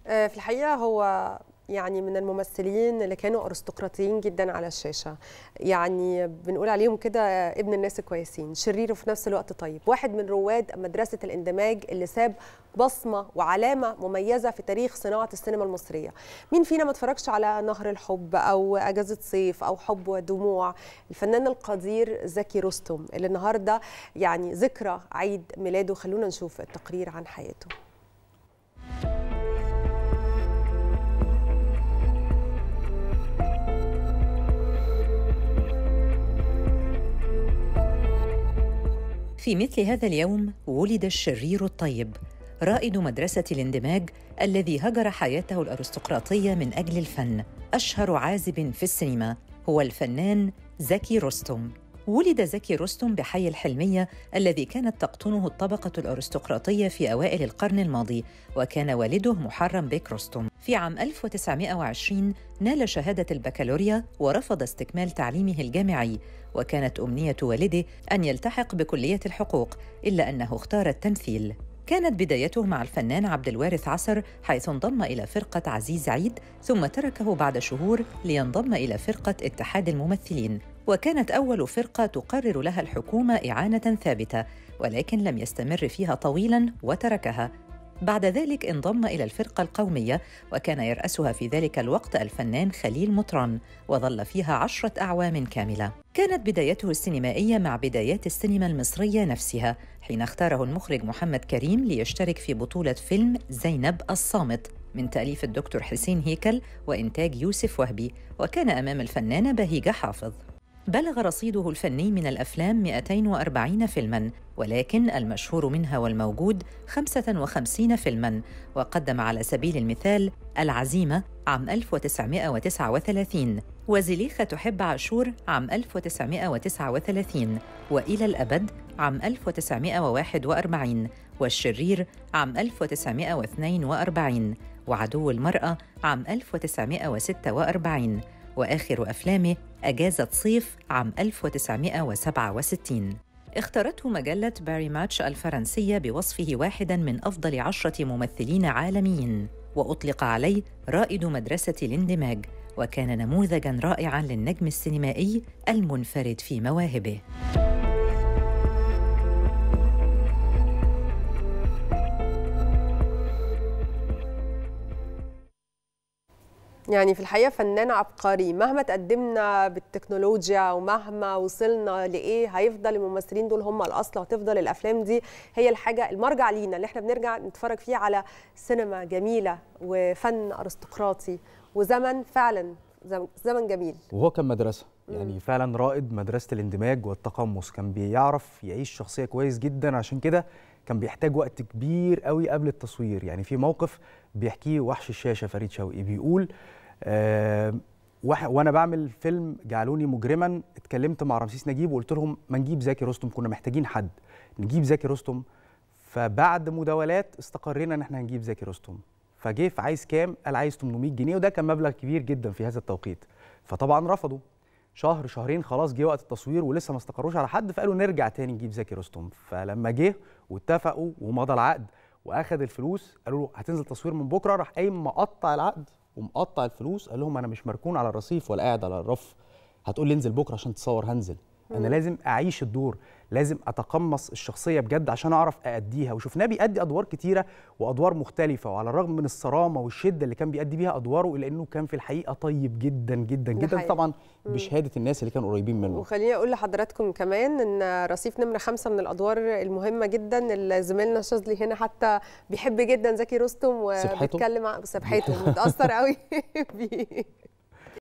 آه، في الحقيقه هو يعني من الممثلين اللي كانوا ارستقراطيين جدا على الشاشه يعني بنقول عليهم كده ابن الناس الكويسين شرير وفي نفس الوقت طيب واحد من رواد مدرسه الاندماج اللي ساب بصمه وعلامه مميزه في تاريخ صناعه السينما المصريه مين فينا ما اتفرجش على نهر الحب او اجازه صيف او حب ودموع الفنان القدير زكي رستم اللي النهارده يعني ذكرى عيد ميلاده خلونا نشوف التقرير عن حياته في مثل هذا اليوم ولد الشرير الطيب رائد مدرسة الاندماج الذي هجر حياته الأرستقراطية من أجل الفن أشهر عازب في السينما هو الفنان زكي رستم ولد زكي رستم بحي الحلمية الذي كانت تقطنه الطبقة الأرستقراطية في أوائل القرن الماضي وكان والده محرم بيك رستم في عام 1920 نال شهادة البكالوريا ورفض استكمال تعليمه الجامعي وكانت أمنية والده أن يلتحق بكلية الحقوق إلا أنه اختار التمثيل كانت بدايته مع الفنان عبد الوارث عصر حيث انضم إلى فرقة عزيز عيد ثم تركه بعد شهور لينضم إلى فرقة اتحاد الممثلين وكانت أول فرقة تقرر لها الحكومة إعانة ثابتة ولكن لم يستمر فيها طويلاً وتركها بعد ذلك انضم إلى الفرقة القومية وكان يرأسها في ذلك الوقت الفنان خليل مطران وظل فيها عشرة أعوام كاملة كانت بدايته السينمائية مع بدايات السينما المصرية نفسها حين اختاره المخرج محمد كريم ليشترك في بطولة فيلم زينب الصامت من تأليف الدكتور حسين هيكل وإنتاج يوسف وهبي وكان أمام الفنانة بهيجة حافظ بلغ رصيده الفني من الأفلام 240 فيلماً ولكن المشهور منها والموجود 55 فيلماً وقدم على سبيل المثال العزيمة عام 1939 وزليخة تحب عاشور عام 1939 وإلى الأبد عام 1941 والشرير عام 1942 وعدو المرأة عام 1946 وآخر أفلامه أجازة صيف عام 1967 اختارته مجلة باري ماتش الفرنسية بوصفه واحداً من أفضل عشرة ممثلين عالميين وأطلق عليه رائد مدرسة الاندماج وكان نموذجاً رائعاً للنجم السينمائي المنفرد في مواهبه يعني في الحقيقه فنان عبقري مهما تقدمنا بالتكنولوجيا ومهما وصلنا لايه هيفضل الممثلين دول هم الاصل وهتفضل الافلام دي هي الحاجه المرجع لينا اللي احنا بنرجع نتفرج فيه على سينما جميله وفن ارستقراطي وزمن فعلا زمن جميل وهو كان مدرسه يعني فعلا رائد مدرسه الاندماج والتقمص كان بيعرف يعيش شخصيه كويس جدا عشان كده كان بيحتاج وقت كبير قوي قبل التصوير يعني في موقف بيحكيه وحش الشاشه فريد شوقي بيقول آه وانا بعمل فيلم جعلوني مجرما اتكلمت مع رمسيس نجيب وقلت لهم ما نجيب زكي رستم كنا محتاجين حد نجيب زكي رستم فبعد مداولات استقرينا ان احنا هنجيب زكي رستم فجه في عايز كام قال عايز 800 جنيه وده كان مبلغ كبير جدا في هذا التوقيت فطبعا رفضوا شهر شهرين خلاص جه وقت التصوير ولسه ما استقروش على حد فقالوا نرجع تاني نجيب زكي رستم فلما جه واتفقوا ومضى العقد واخد الفلوس قالوا له هتنزل تصوير من بكره راح قايم مقطع العقد ومقطع الفلوس قال لهم انا مش مركون على الرصيف ولا قاعد على الرف هتقول لي انزل بكره عشان تصور هنزل انا لازم اعيش الدور لازم اتقمص الشخصيه بجد عشان اعرف ااديها وشفناه بيأدي ادوار كتيره وادوار مختلفه وعلى الرغم من الصرامه والشده اللي كان بيأدي بيها ادواره الا انه كان في الحقيقه طيب جدا جدا جدا طبعا بشهاده الناس اللي كانوا قريبين منه وخليني اقول لحضراتكم كمان ان رصيف نمره خمسة من الادوار المهمه جدا اللي زميلنا شاذلي هنا حتى بيحب جدا زكي رستم وبيتكلم سبحته متاثر قوي بيه